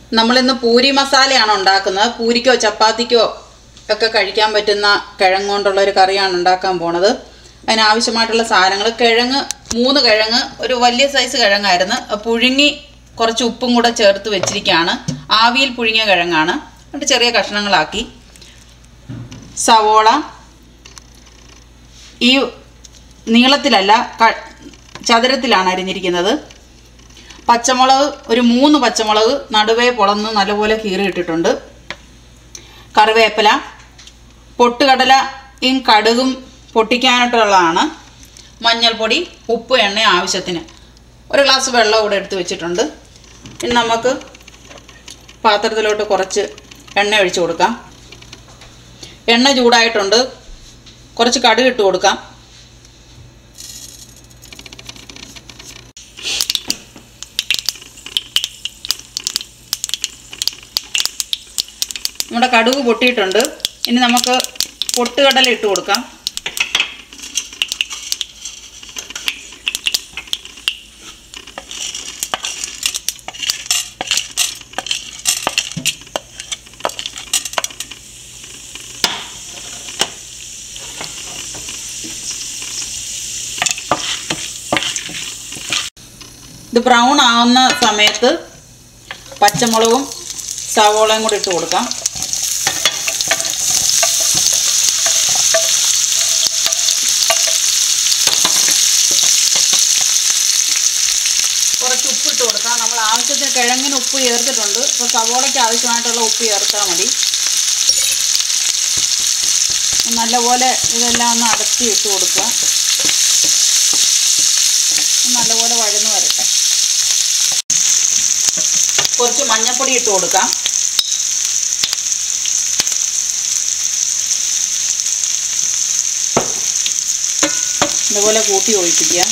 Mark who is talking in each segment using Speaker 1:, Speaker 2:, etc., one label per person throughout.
Speaker 1: നമ്മളിന്ന് പൂരി മസാലയാണ് ഉണ്ടാക്കുന്നത് പൂരിക്കോ ചപ്പാത്തിക്കോ ഒക്കെ കഴിക്കാൻ പറ്റുന്ന കിഴങ്ങ് കൊണ്ടുള്ള ഒരു കറിയാണ് ഉണ്ടാക്കാൻ പോണത് അതിനാവശ്യമായിട്ടുള്ള സാധനങ്ങൾ കിഴങ്ങ് മൂന്ന് കിഴങ്ങ് ഒരു വലിയ സൈസ് കിഴങ്ങായിരുന്നു അത് പുഴുങ്ങി കുറച്ച് ഉപ്പും കൂടെ ചേർത്ത് വെച്ചിരിക്കുകയാണ് ആവിയിൽ പുഴുങ്ങിയ കിഴങ്ങാണ് എന്നിട്ട് ചെറിയ കഷ്ണങ്ങളാക്കി സവോള ഈ നീളത്തിലല്ല ക ചതുരത്തിലാണ് അരിഞ്ഞിരിക്കുന്നത് പച്ചമുളക് ഒരു മൂന്ന് പച്ചമുളക് നടുവേ പൊളന്ന് നല്ലപോലെ കീറിയിട്ടിട്ടുണ്ട് കറിവേപ്പില പൊട്ടുകടലയും കടുകും പൊട്ടിക്കാനായിട്ടുള്ളതാണ് മഞ്ഞൾപ്പൊടി ഉപ്പ് എണ്ണ ആവശ്യത്തിന് ഒരു ഗ്ലാസ് വെള്ളം ഇവിടെ എടുത്ത് വെച്ചിട്ടുണ്ട് ഇനി നമുക്ക് പാത്രത്തിലോട്ട് കുറച്ച് എണ്ണ ഒഴിച്ചു കൊടുക്കാം എണ്ണ ചൂടായിട്ടുണ്ട് കുറച്ച് കടുക് ഇട്ട് കൊടുക്കാം നമ്മുടെ കടുക് പൊട്ടിയിട്ടുണ്ട് ഇനി നമുക്ക് പൊട്ടുകടല ഇട്ട് കൊടുക്കാം ഇത് ബ്രൗൺ ആവുന്ന സമയത്ത് പച്ചമുളകും സവോളയും കൂടി ഇട്ട് കൊടുക്കാം കുറച്ച് ഉപ്പ് ഇട്ട് കൊടുക്കാം നമ്മൾ ആവശ്യത്തിന് കിഴങ്ങിന് ഉപ്പ് ചേർത്തിട്ടുണ്ട് ഇപ്പോൾ സവോളയ്ക്ക് ആവശ്യമായിട്ടുള്ള ഉപ്പ് ചേർത്താൽ മതി നല്ലപോലെ ഇതെല്ലാം ഒന്ന് അടത്തി ഇട്ട് കൊടുക്കുക നല്ലപോലെ വഴന്ന് വരട്ടെ കുറച്ച് മഞ്ഞൾപ്പൊടി ഇട്ട് കൊടുക്കാം ഇതുപോലെ കൂട്ടി ഒഴിപ്പിക്കുക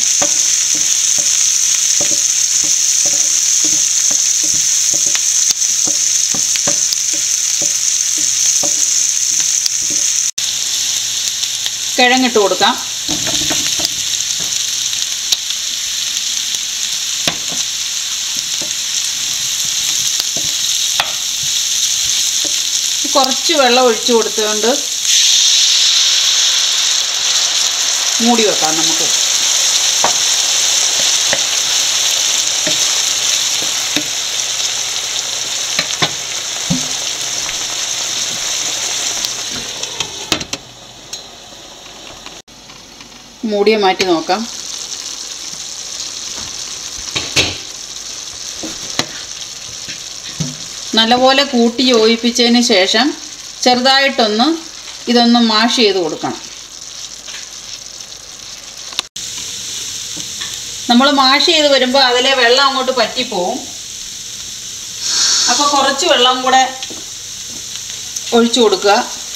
Speaker 1: കിഴങ്ങിട്ട് കൊടുക്കാം കുറച്ച് വെള്ളം ഒഴിച്ചു കൊടുത്തുകൊണ്ട് മൂടി വെക്കാം നമുക്ക് മൂടിയെ മാറ്റി നോക്കാം നല്ലപോലെ കൂട്ടി യോജിപ്പിച്ചതിന് ശേഷം ചെറുതായിട്ടൊന്ന് ഇതൊന്ന് മാഷ് ചെയ്ത് കൊടുക്കണം നമ്മൾ മാഷ് ചെയ്ത് വരുമ്പോൾ അതിലെ വെള്ളം അങ്ങോട്ട് പറ്റിപ്പോവും അപ്പോൾ കുറച്ച് വെള്ളം കൂടെ ഒഴിച്ചു കൊടുക്കുക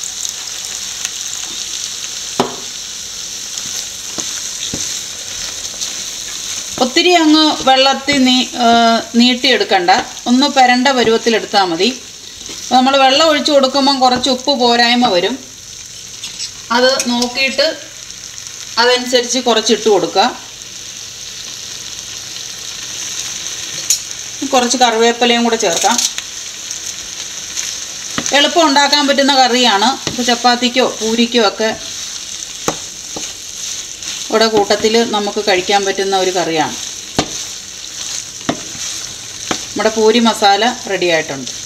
Speaker 1: ഒത്തിരി അങ്ങ് വെള്ളത്തിൽ നീ നീട്ടിയെടുക്കണ്ട ഒന്ന് പെരണ്ട പരുവത്തിലെടുത്താൽ മതി നമ്മൾ വെള്ളം ഒഴിച്ചു കൊടുക്കുമ്പം കുറച്ച് ഉപ്പ് പോരായ്മ വരും അത് നോക്കിയിട്ട് അതനുസരിച്ച് കുറച്ചിട്ട് കൊടുക്കുക കുറച്ച് കറിവേപ്പിലയും കൂടെ ചേർക്കാം എളുപ്പം ഉണ്ടാക്കാൻ പറ്റുന്ന കറിയാണ് ഇപ്പോൾ ചപ്പാത്തിക്കോ പൂരിക്കോ ഒക്കെ ഇവിടെ കൂട്ടത്തിൽ നമുക്ക് കഴിക്കാൻ പറ്റുന്ന ഒരു കറിയാണ് നമ്മുടെ പൂരി മസാല റെഡി ആയിട്ടുണ്ട്